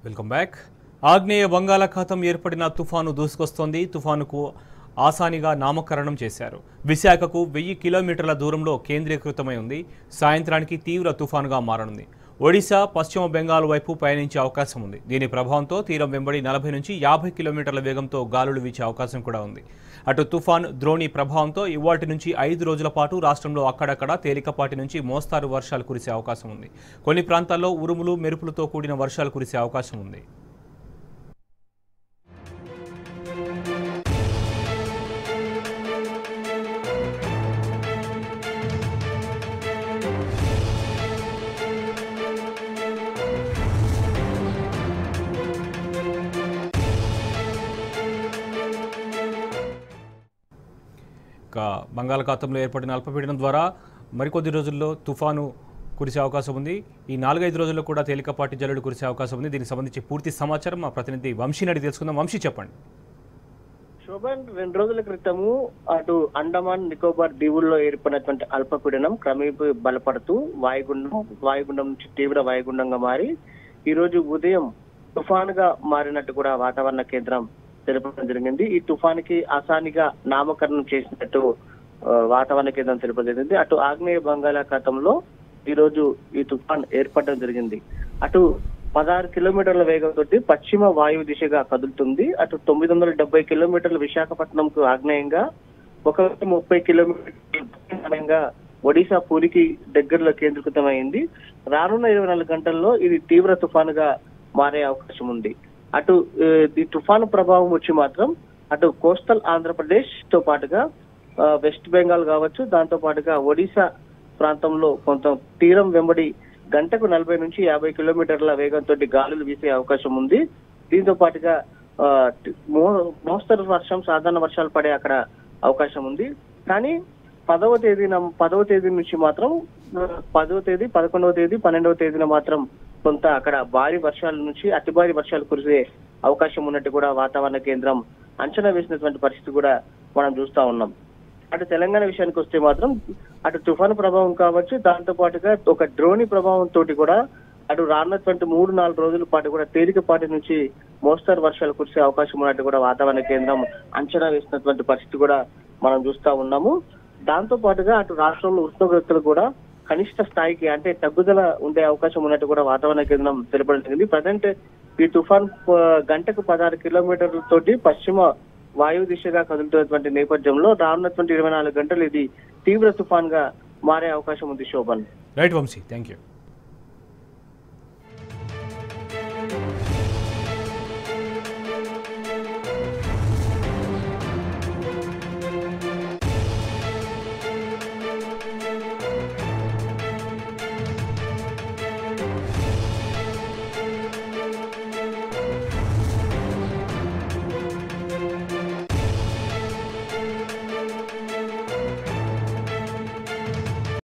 welcome back ఆగ్నేయ బంగాళాఖాతం ఏర్పడిన తుఫాను దూసుకొస్తోంది తుఫానుకు ఆసానిగా నామకరణం చేశారు విశాఖకు వెయ్యి కిలోమీటర్ల దూరంలో కేంద్రీకృతమై ఉంది సాయంత్రానికి తీవ్ర తుఫానుగా మారనుంది ఒడిశా పశ్చిమ బెంగాల్ వైపు పయనించే అవకాశం ఉంది దీని ప్రభావంతో తీరం వెంబడి నలభై నుంచి యాభై కిలోమీటర్ల వేగంతో గాలులు వీచే అవకాశం కూడా ఉంది అటు తుఫాన్ ద్రోణి ప్రభావంతో ఇవాటి నుంచి ఐదు రోజుల పాటు రాష్ట్రంలో అక్కడక్కడ తేలికపాటి నుంచి మోస్తారు వర్షాలు కురిసే అవకాశం ఉంది కొన్ని ప్రాంతాల్లో ఉరుములు మెరుపులతో కూడిన వర్షాలు కురిసే అవకాశం ఉంది ఇక బంగాళాఖాతంలో ఏర్పడిన అల్పపీడనం ద్వారా మరికొద్ది రోజుల్లో తుఫాను కురిసే అవకాశం ఉంది ఈ నాలుగైదు రోజుల్లో కూడా తేలికపాటి జల్లుడు కురిసే అవకాశం ఉంది దీనికి సంబంధించి పూర్తి సమాచారం మా ప్రతినిధి వంశీని అడిగి తెలుసుకుందాం వంశీ చెప్పండి శోభన్ రెండు రోజుల క్రితము అటు అండమాన్ నికోబార్ దీవుల్లో ఏర్పడినటువంటి అల్పపీడనం క్రమేపీ బలపడుతూ వాయుగుండం వాయుగుండం నుంచి తీవ్ర వాయుగుండంగా మారి ఈ రోజు ఉదయం తుఫానుగా మారినట్టు కూడా వాతావరణ కేంద్రం తెలపడం జరిగింది ఈ తుఫానికి అసానిగా నామకరణం చేసినట్టు ఆ, వాతావరణ కేంద్రం తెలపడం జరిగింది అటు ఆగ్నేయ బంగాళాఖాతంలో ఈ రోజు ఈ తుఫాన్ ఏర్పడడం జరిగింది అటు పదహారు కిలోమీటర్ల వేగంతో పశ్చిమ వాయువు దిశగా కదులుతుంది అటు తొమ్మిది వందల డెబ్బై కిలోమీటర్ల విశాఖపట్నంకు ఆగ్నేయంగా ఒక వెయ్యి ముప్పై కిలోమీటర్ల ఒడిశా పూరికి దగ్గరలో కేంద్రీకృతమైంది రానున్న ఇరవై నాలుగు గంటల్లో ఇది తీవ్ర తుఫానుగా మారే అవకాశం ఉంది అటు ఏ, ఈ తుఫాను ప్రభావం వచ్చి మాత్రం అటు కోస్టల్ ఆంధ్రప్రదేశ్ తో పాటుగా ఆ, వెస్ట్ బెంగాల్ కావచ్చు దాంతో పాటుగా ఒడిశా ప్రాంతంలో కొంత తీరం వెంబడి గంటకు నలభై నుంచి యాభై కిలోమీటర్ల వేగంతో గాలులు వీసే అవకాశం ఉంది దీంతో పాటుగా ఆ, మో- మోస్తరు వర్షం సాధారణ వర్షాలు పడే అక్కడ అవకాశం ఉంది కానీ పదవ తేదీన పదవ తేదీ నుంచి మాత్రం ఆ, పదవ తేదీ పదకొండవ తేదీ పన్నెండవ తేదీన మాత్రం కొంత అక్కడ భారీ వర్షాల నుంచి అతి భారీ వర్షాలు కురిసే అవకాశం ఉన్నట్టు కూడా వాతావరణ కేంద్రం అంచనా వేసినటువంటి పరిస్థితి కూడా మనం చూస్తా ఉన్నాం అటు తెలంగాణ విషయానికి వస్తే మాత్రం అటు తుఫాను ప్రభావం కావచ్చు దాంతో పాటుగా ఒక ద్రోణి ప్రభావం తోటి కూడా అటు రానున్నటువంటి మూడు నాలుగు రోజుల పాటు కూడా తేలికపాటి నుంచి మోస్తరు వర్షాలు కురిసే అవకాశం ఉన్నట్టు కూడా వాతావరణ కేంద్రం అంచనా వేసినటువంటి పరిస్థితి కూడా మనం చూస్తా ఉన్నాము దాంతో పాటుగా అటు రాష్ట్రంలో ఉష్ణోగ్రతలు కూడా కనిష్ట స్థాయికి అంటే తగ్గుదల ఉండే అవకాశం ఉన్నట్టు కూడా వాతావరణ కేంద్రం తెలపడం జరిగింది ప్రజెంట్ ఈ తుఫాన్ ఆ, గంటకు పదహారు కిలోమీటర్ల తోటి పశ్చిమ వాయువు దిశగా కదులుతున్నటువంటి నేపథ్యంలో రానున్నటువంటి ఇరవై నాలుగు గంటలు ఇది తీవ్ర తుఫాన్ గా మారే అవకాశం ఉంది Shobhan right Vamshi thank you